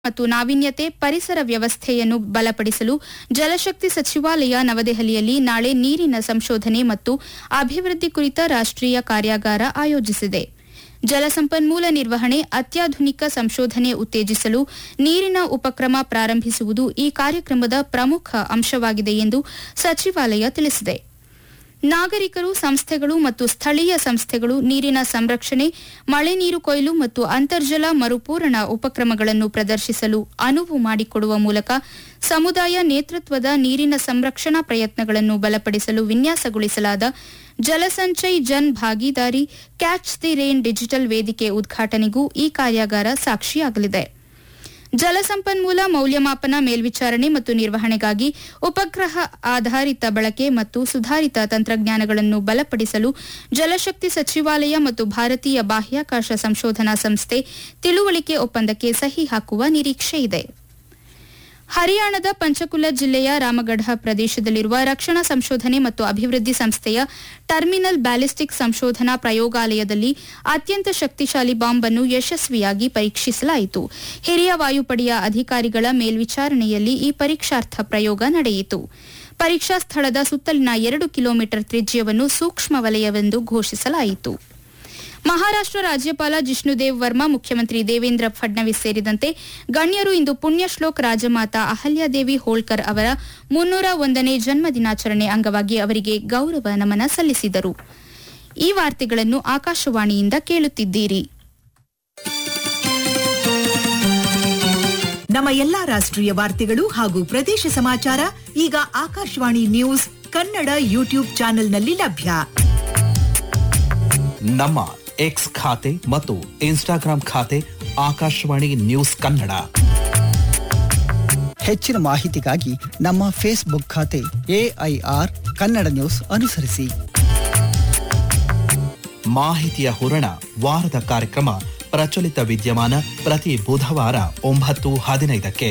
ಮತ್ತು ನಾವೀನ್ಯತೆ ಪರಿಸರ ವ್ಯವಸ್ಥೆಯನ್ನು ಬಲಪಡಿಸಲು ಜಲಶಕ್ತಿ ಸಚಿವಾಲಯ ನವದೆಹಲಿಯಲ್ಲಿ ನಾಳೆ ನೀರಿನ ಸಂಶೋಧನೆ ಮತ್ತು ಅಭಿವೃದ್ಧಿ ಕುರಿತ ರಾಷ್ಟ್ರೀಯ ಕಾರ್ಯಾಗಾರ ಆಯೋಜಿಸಿದೆ ಜಲಸಂಪನ್ಮೂಲ ನಿರ್ವಹಣೆ ಅತ್ಯಾಧುನಿಕ ಸಂಶೋಧನೆ ಉತ್ತೇಜಿಸಲು ನೀರಿನ ಉಪಕ್ರಮ ಪ್ರಾರಂಭಿಸುವುದು ಈ ಕಾರ್ಯಕ್ರಮದ ಪ್ರಮುಖ ಅಂಶವಾಗಿದೆ ಎಂದು ಸಚಿವಾಲಯ ತಿಳಿಸಿದೆ ನಾಗರಿಕರು ಸಂಸ್ಥೆಗಳು ಮತ್ತು ಸ್ಥಳೀಯ ಸಂಸ್ಥೆಗಳು ನೀರಿನ ಸಂರಕ್ಷಣೆ ಮಳೆ ನೀರು ಕೊಯ್ಲು ಮತ್ತು ಅಂತರ್ಜಲ ಮರುಪೂರಣ ಉಪಕ್ರಮಗಳನ್ನು ಪ್ರದರ್ಶಿಸಲು ಅನುವು ಮಾಡಿಕೊಡುವ ಮೂಲಕ ಸಮುದಾಯ ನೇತೃತ್ವದ ನೀರಿನ ಸಂರಕ್ಷಣಾ ಪ್ರಯತ್ನಗಳನ್ನು ಬಲಪಡಿಸಲು ವಿನ್ಯಾಸಗೊಳಿಸಲಾದ Jalsanchay Jan Bhagidari catch the rain digital ವೇದಿಕೆ ಉದ್ಘಾಟನೆಗೂ ಈ ಕಾರ್ಯಾಗಾರ ಸಾಕ್ಷಿಯಾಗಲಿದೆ ಜಲಸಂಪನ್ಮೂಲ ಮೌಲ್ಯಮಾಪನ ಮೇಲ್ವಿಚಾರಣೆ ಮತ್ತು ನಿರ್ವಹಣೆಗಾಗಿ ಉಪಗ್ರಹ ಆಧಾರಿತ ಬಳಕೆ ಮತ್ತು ಸುಧಾರಿತ ತಂತ್ರಜ್ಞಾನಗಳನ್ನು ಬಲಪಡಿಸಲು ಜಲಶಕ್ತಿ ಸಚಿವಾಲಯ ಮತ್ತು ಭಾರತೀಯ ಬಾಹ್ಯಾಕಾಶ ಸಂಶೋಧನಾ ಸಂಸ್ಥೆ ತಿಳುವಳಿಕೆ ಒಪ್ಪಂದಕ್ಕೆ ಸಹಿ ಹಾಕುವ ನಿರೀಕ್ಷೆಯಿದೆ ಹರಿಯಾಣದ ಪಂಚಕುಲ ಜಿಲ್ಲೆಯ ರಾಮಗಢ ಪ್ರದೇಶದಲ್ಲಿರುವ ರಕ್ಷಣಾ ಸಂಶೋಧನೆ ಮತ್ತು ಅಭಿವೃದ್ಧಿ ಸಂಸ್ಥೆಯ ಟರ್ಮಿನಲ್ ಬ್ಯಾಲಿಸ್ಟಿಕ್ ಸಂಶೋಧನಾ ಪ್ರಯೋಗಾಲಯದಲ್ಲಿ ಅತ್ಯಂತ ಶಕ್ತಿಶಾಲಿ ಬಾಂಬ್ ಅನ್ನು ಯಶಸ್ವಿಯಾಗಿ ಪರೀಕ್ಷಿಸಲಾಯಿತು ಹಿರಿಯ ವಾಯುಪಡೆಯ ಅಧಿಕಾರಿಗಳ ಮೇಲ್ವಿಚಾರಣೆಯಲ್ಲಿ ಈ ಪರೀಕ್ಷಾರ್ಥ ಪ್ರಯೋಗ ನಡೆಯಿತು ಪರೀಕ್ಷಾ ಸ್ಥಳದ ಸುತ್ತಲಿನ ಎರಡು ಕಿಲೋಮೀಟರ್ ತ್ರಿಜ್ಯವನ್ನು ಸೂಕ್ಷ್ಮ ವಲಯವೆಂದು ಘೋಷಿಸಲಾಯಿತು ಮಹಾರಾಷ್ಟ್ರ ರಾಜ್ಯಪಾಲ ಜಿಷ್ಣುದೇವ್ ವರ್ಮಾ ಮುಖ್ಯಮಂತ್ರಿ ದೇವೇಂದ್ರ ಫಡ್ನವೀಸ್ ಸೇರಿದಂತೆ ಗಣ್ಯರು ಇಂದು ಪುಣ್ಯಶ್ಲೋಕ್ ರಾಜಮಾತಾ ಅಹಲ್ಯಾದೇವಿ ಹೋಳ್ಕರ್ ಅವರ ಮುನ್ನೂರ ಒಂದನೇ ಜನ್ಮ ದಿನಾಚರಣೆ ಅಂಗವಾಗಿ ಅವರಿಗೆ ಗೌರವ ನಮನ ಸಲ್ಲಿಸಿದರು ಈ ವಾರ್ತೆಗಳನ್ನು ಆಕಾಶವಾಣಿಯಿಂದ ಕೇಳುತ್ತಿದ್ದೀರಿ ನಮ್ಮ ಎಲ್ಲಾ ರಾಷ್ಟ್ರೀಯ ವಾರ್ತೆಗಳು ಹಾಗೂ ಪ್ರದೇಶ ಸಮಾಚಾರ ಈಗ ಆಕಾಶವಾಣಿ ನ್ಯೂಸ್ ಕನ್ನಡ ಯೂಟ್ಯೂಬ್ ಚಾನೆಲ್ನಲ್ಲಿ ಲಭ್ಯ ನಮ್ಮ ಎಕ್ಸ್ ಖಾತೆ ಮತ್ತು ಇನ್ಸ್ಟಾಗ್ರಾಂ ಖಾತೆ ಆಕಾಶವಾಣಿ ನ್ಯೂಸ್ ಕನ್ನಡ ಹೆಚ್ಚಿನ ಮಾಹಿತಿಗಾಗಿ ನಮ್ಮ ಫೇಸ್ಬುಕ್ ಖಾತೆ ಎಐಆರ್ ಕನ್ನಡ ನ್ಯೂಸ್ ಅನುಸರಿಸಿ ಮಾಹಿತಿಯ ಹೂರಣ ವಾರದ ಕಾರ್ಯಕ್ರಮ ಪ್ರಚಲಿತ ವಿದ್ಯಮಾನ ಪ್ರತಿ ಬುಧವಾರ ಒಂಬತ್ತು ಹದಿನೈದಕ್ಕೆ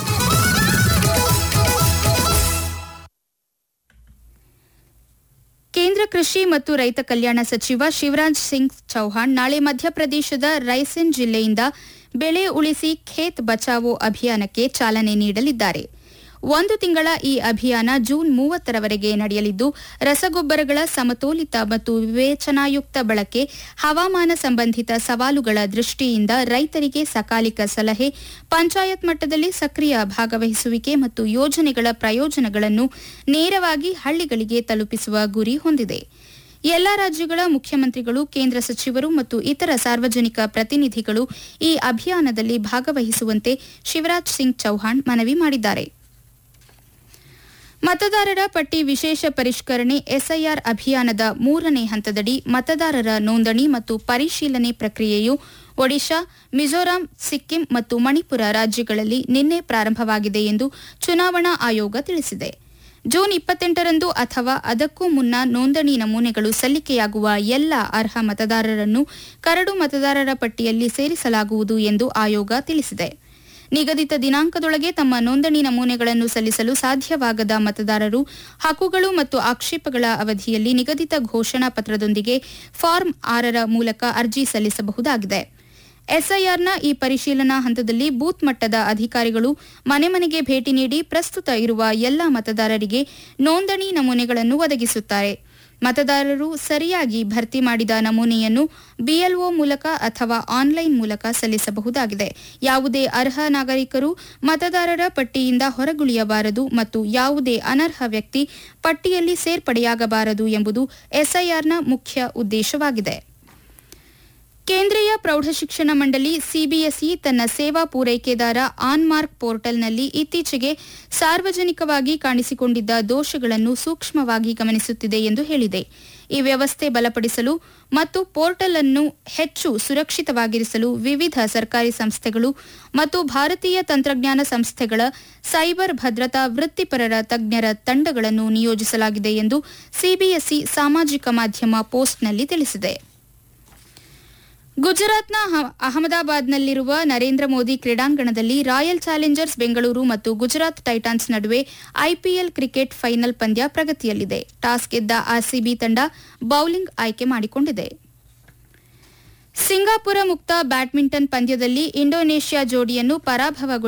ಕೇಂದ್ರ ಕೃಷಿ ಮತ್ತು ರೈತ ಕಲ್ಯಾಣ ಸಚಿವ ಶಿವರಾಜ್ ಸಿಂಗ್ ಚೌಹಾಣ್ ನಾಳೆ ಮಧ್ಯಪ್ರದೇಶದ ರೈಸೆನ್ ಜಿಲ್ಲೆಯಿಂದ ಬೆಳೆ ಉಳಿಸಿ ಖೇತ್ ಬಚಾವೋ ಅಭಿಯಾನಕ್ಕೆ ಚಾಲನೆ ನೀಡಲಿದ್ದಾರೆ ಒಂದು ತಿಂಗಳ ಈ ಅಭಿಯಾನ ಜೂನ್ ಮೂವತ್ತರವರೆಗೆ ನಡೆಯಲಿದ್ದು ರಸಗೊಬ್ಬರಗಳ ಸಮತೋಲಿತ ಮತ್ತು ವಿವೇಚನಾಯುಕ್ತ ಬಳಕೆ ಹವಾಮಾನ ಸಂಬಂಧಿತ ಸವಾಲುಗಳ ದೃಷ್ಟಿಯಿಂದ ರೈತರಿಗೆ ಸಕಾಲಿಕ ಸಲಹೆ ಪಂಚಾಯತ್ ಮಟ್ಟದಲ್ಲಿ ಸಕ್ರಿಯ ಭಾಗವಹಿಸುವಿಕೆ ಮತ್ತು ಯೋಜನೆಗಳ ಪ್ರಯೋಜನಗಳನ್ನು ನೇರವಾಗಿ ಹಳ್ಳಿಗಳಿಗೆ ತಲುಪಿಸುವ ಗುರಿ ಹೊಂದಿದೆ ಎಲ್ಲಾ ರಾಜ್ಯಗಳ ಮುಖ್ಯಮಂತ್ರಿಗಳು ಕೇಂದ್ರ ಸಚಿವರು ಮತ್ತು ಇತರ ಸಾರ್ವಜನಿಕ ಪ್ರತಿನಿಧಿಗಳು ಈ ಅಭಿಯಾನದಲ್ಲಿ ಭಾಗವಹಿಸುವಂತೆ ಶಿವರಾಜ್ ಸಿಂಗ್ ಚೌಹಾಣ್ ಮನವಿ ಮಾಡಿದ್ದಾರೆ ಮತದಾರರ ಪಟ್ಟಿ ವಿಶೇಷ ಪರಿಷ್ಕರಣೆ ಎಸ್ಐಆರ್ ಅಭಿಯಾನದ ಮೂರನೇ ಹಂತದಡಿ ಮತದಾರರ ನೋಂದಣಿ ಮತ್ತು ಪರಿಶೀಲನೆ ಪ್ರಕ್ರಿಯೆಯು ಒಡಿಶಾ ಮಿಜೋರಾಂ ಸಿಕ್ಕಿಂ ಮತ್ತು ಮಣಿಪುರ ರಾಜ್ಯಗಳಲ್ಲಿ ನಿನ್ನೆ ಪ್ರಾರಂಭವಾಗಿದೆ ಎಂದು ಚುನಾವಣಾ ಆಯೋಗ ತಿಳಿಸಿದೆ ಜೂನ್ ಇಪ್ಪತ್ತೆಂಟರಂದು ಅಥವಾ ಅದಕ್ಕೂ ಮುನ್ನ ನೋಂದಣಿ ನಮೂನೆಗಳು ಸಲ್ಲಿಕೆಯಾಗುವ ಎಲ್ಲ ಅರ್ಹ ಮತದಾರರನ್ನು ಕರಡು ಮತದಾರರ ಪಟ್ಟಿಯಲ್ಲಿ ಸೇರಿಸಲಾಗುವುದು ಎಂದು ಆಯೋಗ ತಿಳಿಸಿದೆ ನಿಗದಿತ ದಿನಾಂಕದೊಳಗೆ ತಮ್ಮ ನೋಂದಣಿ ನಮೂನೆಗಳನ್ನು ಸಲ್ಲಿಸಲು ಸಾಧ್ಯವಾಗದ ಮತದಾರರು ಹಕ್ಕುಗಳು ಮತ್ತು ಆಕ್ಷೇಪಗಳ ಅವಧಿಯಲ್ಲಿ ನಿಗದಿತ ಘೋಷಣಾ ಪತ್ರದೊಂದಿಗೆ ಫಾರ್ಮ್ ಆರರ ಮೂಲಕ ಅರ್ಜಿ ಸಲ್ಲಿಸಬಹುದಾಗಿದೆ ಎಸ್ಐಆರ್ನ ಈ ಪರಿಶೀಲನಾ ಹಂತದಲ್ಲಿ ಬೂತ್ ಮಟ್ಟದ ಅಧಿಕಾರಿಗಳು ಮನೆ ಮನೆಗೆ ಭೇಟಿ ನೀಡಿ ಪ್ರಸ್ತುತ ಇರುವ ಎಲ್ಲ ಮತದಾರರಿಗೆ ನೋಂದಣಿ ನಮೂನೆಗಳನ್ನು ಒದಗಿಸುತ್ತಾರೆ ಮತದಾರರು ಸರಿಯಾಗಿ ಭರ್ತಿ ಮಾಡಿದ ನಮೂನೆಯನ್ನು ಬಿಎಲ್ಒ ಮೂಲಕ ಅಥವಾ ಆನ್ಲೈನ್ ಮೂಲಕ ಸಲ್ಲಿಸಬಹುದಾಗಿದೆ ಯಾವುದೇ ಅರ್ಹ ನಾಗರಿಕರು ಮತದಾರರ ಪಟ್ಟಿಯಿಂದ ಹೊರಗುಳಿಯಬಾರದು ಮತ್ತು ಯಾವುದೇ ಅನರ್ಹ ವ್ಯಕ್ತಿ ಪಟ್ಟಿಯಲ್ಲಿ ಸೇರ್ಪಡೆಯಾಗಬಾರದು ಎಂಬುದು ಎಸ್ಐಆರ್ನ ಮುಖ್ಯ ಉದ್ದೇಶವಾಗಿದೆ ಕೇಂದ್ರೀಯ ಪ್ರೌಢಶಿಕ್ಷಣ ಮಂಡಳಿ ಸಿಬಿಎಸ್ಇ ತನ್ನ ಸೇವಾ ಪೂರೈಕೆದಾರ ಆನ್ಮಾರ್ಕ್ ಪೋರ್ಟಲ್ನಲ್ಲಿ ಇತ್ತೀಚೆಗೆ ಸಾರ್ವಜನಿಕವಾಗಿ ಕಾಣಿಸಿಕೊಂಡಿದ್ದ ದೋಷಗಳನ್ನು ಸೂಕ್ಷ್ಮವಾಗಿ ಗಮನಿಸುತ್ತಿದೆ ಎಂದು ಹೇಳಿದೆ ಈ ವ್ಯವಸ್ಥೆ ಬಲಪಡಿಸಲು ಮತ್ತು ಪೋರ್ಟಲ್ ಅನ್ನು ಹೆಚ್ಚು ಸುರಕ್ಷಿತವಾಗಿರಿಸಲು ವಿವಿಧ ಸರ್ಕಾರಿ ಸಂಸ್ಥೆಗಳು ಮತ್ತು ಭಾರತೀಯ ತಂತ್ರಜ್ಞಾನ ಸಂಸ್ಥೆಗಳ ಸೈಬರ್ ಭದ್ರತಾ ವೃತ್ತಿಪರರ ತಜ್ಞರ ತಂಡಗಳನ್ನು ನಿಯೋಜಿಸಲಾಗಿದೆ ಎಂದು ಸಿಬಿಎಸ್ಇ ಸಾಮಾಜಿಕ ಮಾಧ್ಯಮ ಪೋಸ್ಟ್ನಲ್ಲಿ ತಿಳಿಸಿದೆ ಗುಜರಾತ್ನ ಅಹ- ಅಹಮದಾಬಾದ್ನಲ್ಲಿರುವ ನರೇಂದ್ರ ಮೋದಿ ಕ್ರೀಡಾಂಗಣದಲ್ಲಿ ರಾಯಲ್ ಚಾಲೆಂಜರ್ಸ್ ಬೆಂಗಳೂರು ಮತ್ತು ಗುಜರಾತ್ ಟೈಟಾನ್ಸ್ ನಡುವೆ ಐಪಿಎಲ್ ಕ್ರಿಕೆಟ್ ಫೈನಲ್ ಪಂದ್ಯ ಪ್ರಗತಿಯಲ್ಲಿದೆ ಟಾಸ್ ಗೆದ್ದ ಆರ್ಸಿಬಿ ತಂಡ ಬೌಲಿಂಗ್ ಆಯ್ಕೆ ಮಾಡಿಕೊಂಡಿದೆ ಸಿಂಗಾಪುರ ಮುಕ್ತ ಬ್ಯಾಡ್ಮಿಂಟನ್ ಪಂದ್ಯದಲ್ಲಿ ಇಂಡೋನೇಷ್ಯಾ ಜೋಡಿಯನ್ನು ಪರಾಭವಗೊಳಿಸಿ